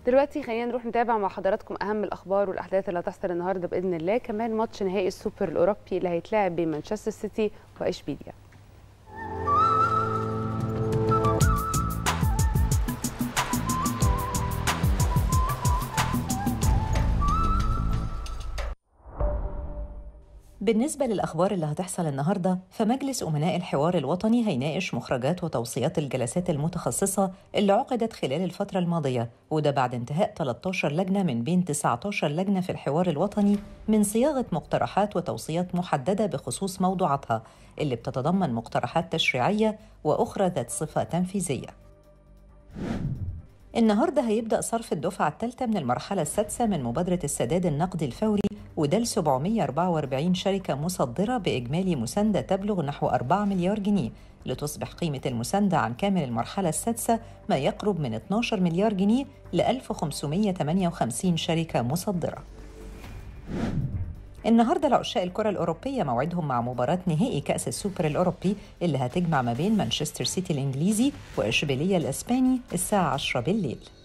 دلوقتي خلينا نروح نتابع مع حضراتكم اهم الاخبار والاحداث اللي هتحصل النهارده باذن الله كمان ماتش نهائي السوبر الاوروبي اللي هيتلعب بين مانشستر سيتي واشبيليا بالنسبة للأخبار اللي هتحصل النهاردة فمجلس أمناء الحوار الوطني هيناقش مخرجات وتوصيات الجلسات المتخصصة اللي عقدت خلال الفترة الماضية وده بعد انتهاء 13 لجنة من بين 19 لجنة في الحوار الوطني من صياغة مقترحات وتوصيات محددة بخصوص موضوعاتها اللي بتتضمن مقترحات تشريعية وأخرى ذات صفة تنفيذية النهارده هيبدأ صرف الدفعة الثالثة من المرحلة السادسة من مبادرة السداد النقدي الفوري وده ل 744 شركة مصدرة بإجمالي مساندة تبلغ نحو 4 مليار جنيه لتصبح قيمة المساندة عن كامل المرحلة السادسة ما يقرب من 12 مليار جنيه ل 1558 شركة مصدرة. النهارده لعشاق الكرة الأوروبية موعدهم مع مباراة نهائي كأس السوبر الأوروبي اللي هتجمع ما بين مانشستر سيتي الإنجليزي وإشبيلية الإسباني الساعة 10 بالليل.